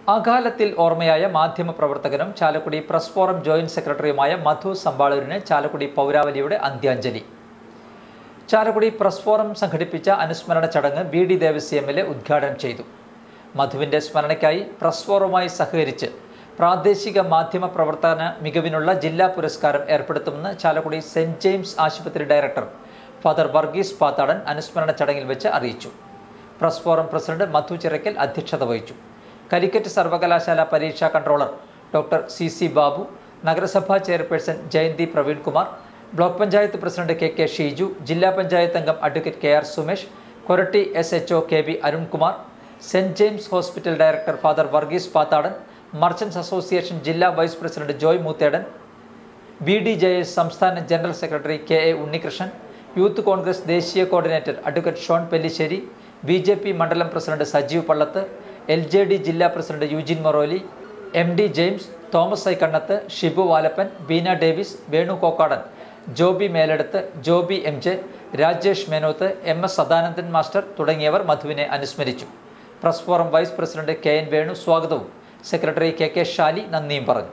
അകാലത്തിൽ ഓർമ്മയായ മാധ്യമപ്രവർത്തകനും ചാലക്കുടി പ്രസ് ഫോറം ജോയിന്റ് സെക്രട്ടറിയുമായ മധു സമ്പാളൂരിന് ചാലക്കുടി പൗരാവലിയുടെ അന്ത്യാഞ്ജലി ചാലക്കുടി പ്രസ് ഫോറം സംഘടിപ്പിച്ച അനുസ്മരണ ചടങ്ങ് B D Devasi M L A ഉദ്ഘാടനം ചെയ്തു മധുവിന്റെ സ്മരണയ്ക്കായി പ്രസ് ഫോറവുമായി സഹകരിച്ച് പ്രാദേശിക മാധ്യമ പ്രവർത്തന മികവിനുള്ള ജില്ലാ പുരസ്കാരം ഏർപ്പെടുത്തുമെന്ന് ചാലക്കുടി സെന്റ് ജെയിംസ് ആശുപത്രി ഡയറക്ടർ ഫാദർ വർഗീസ് പാത്താടൻ അനുസ്മരണ ചടങ്ങിൽ വെച്ച് അറിയിച്ചു press forum president Madhu Chirakkal അധ്യക്ഷത വഹിച്ചു കരിക്കറ്റ് സർവകലാശാല പരീക്ഷാ controller doctor C C Babu നഗരസഭാ chairperson Jayanthi Praveenkumar block panchayat president K K Sheeju ജില്ലാ പഞ്ചായത്ത് അംഗം advocate K R Sumesh Koratty S H O K V Arunkumar Saint James hospital director father Varghese Pathadan merchants association ജില്ലാ vice president Joy Moothedan B D J S സംസ്ഥാന general secretary K A Unnikrishnan youth Congress ദേശീയ coordinator advocate Shone Pellissery B J P മണ്ഡലം president Sajeev Pallath L J D ജില്ലാ president Eugin Moroli M D James Thomas I Kannath Shibu Valappan Beena Davis Venu Kokkadan Joby Meleduth Joby M J Rajesh Menoth M S Sadanandan master തുടങ്ങിയവർ മധുവിനെ അനുസ്മരിച്ചു press forum vice president K N Venu സ്വാഗതവും secretary K K Shali നന്ദിയും പറഞ്ഞു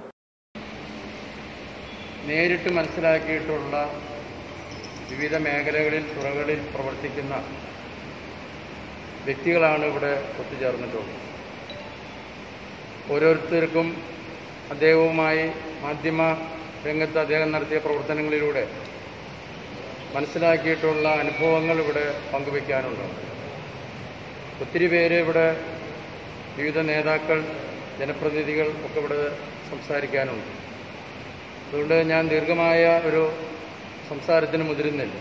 നേരിട്ട് മനസ്സിലാക്കിയിട്ടുള്ള വിവിധ മേഖലകളിൽ തുറകളിൽ പ്രവർത്തിക്കുന്ന വ്യക്തികളാണ് ഇവിടെ ഒത്തുചേർന്നിട്ടുള്ളത് ഓരോരുത്തർക്കും അദ്ദേഹവുമായി മാധ്യമ രംഗത്ത് അദ്ദേഹം നടത്തിയ പ്രവർത്തനങ്ങളിലൂടെ മനസ്സിലാക്കിയിട്ടുള്ള അനുഭവങ്ങൾ ഇവിടെ പങ്കുവയ്ക്കാനുണ്ട് ഒത്തിരി പേര് ഇവിടെ വിവിധ നേതാക്കൾ ജനപ്രതിനിധികൾ ഒക്കെ ഇവിടെ സംസാരിക്കാനുണ്ട് അതുകൊണ്ട് ഞാൻ ദീർഘമായ ഒരു സംസാരത്തിന് മുതിരുന്നില്ല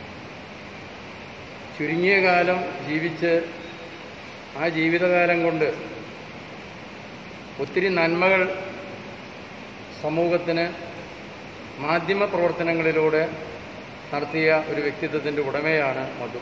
ചുരുങ്ങിയ കാലം ജീവിച്ച് ആ ജീവിതകാലം കൊണ്ട് ഒത്തിരി നന്മകൾ സമൂഹത്തിന് മാധ്യമ പ്രവർത്തനങ്ങളിലൂടെ നടത്തിയ ഒരു വ്യക്തിത്വത്തിൻ്റെ ഉടമയാണ് മധു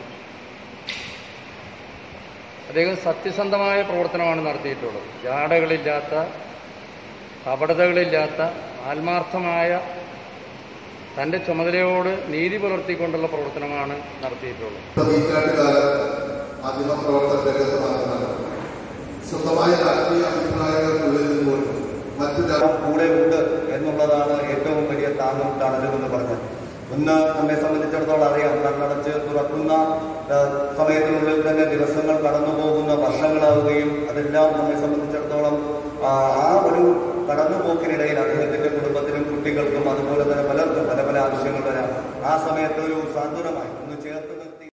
അദ്ദേഹം സത്യസന്ധമായ പ്രവർത്തനമാണ് നടത്തിയിട്ടുള്ളത് ജാടകളില്ലാത്ത കപടതകളില്ലാത്ത ആത്മാർത്ഥമായ തൻ്റെ ചുമതലയോട് നീതി പുലർത്തിക്കൊണ്ടുള്ള പ്രവർത്തനമാണ് നടത്തിയിട്ടുള്ളത് പതിറ്റാണ്ടുകാലം മാധ്യമപ്രവർത്തക രംഗത്ത് മാത്രമല്ല സ്വന്തമായ രാഷ്ട്രീയ അഭിപ്രായങ്ങൾക്കുള്ളിൽ നിന്നുകൊണ്ട് മറ്റു രാ- കൂടെ ഉണ്ട് എന്നുള്ളതാണ് ഏറ്റവും വലിയ താങ്ങും തണലും എന്ന് പറഞ്ഞത് ഇന്ന് നമ്മെ സംബന്ധിച്ചിടത്തോളം അറിയാം കണ്ണടച്ച് തുറക്കുന്ന ആ, സമയത്തിനുള്ളിൽ തന്നെ ദിവസങ്ങൾ കടന്നു പോകുന്ന വർഷങ്ങളാവുകയും അതെല്ലാം നമ്മെ സംബന്ധിച്ചിടത്തോളം ആ ആ ഒരു കടന്നുപോക്കിനിടയിൽ അദ്ദേഹത്തിന്റെ കുടുംബത്തിനും കുട്ടികൾക്കും അതുപോലെ തന്നെ പലർക്കും പല പല ആവശ്യങ്ങൾ വരാം ആ സമയത്ത് ഒരു സാന്ത്വനമായി ഒന്ന്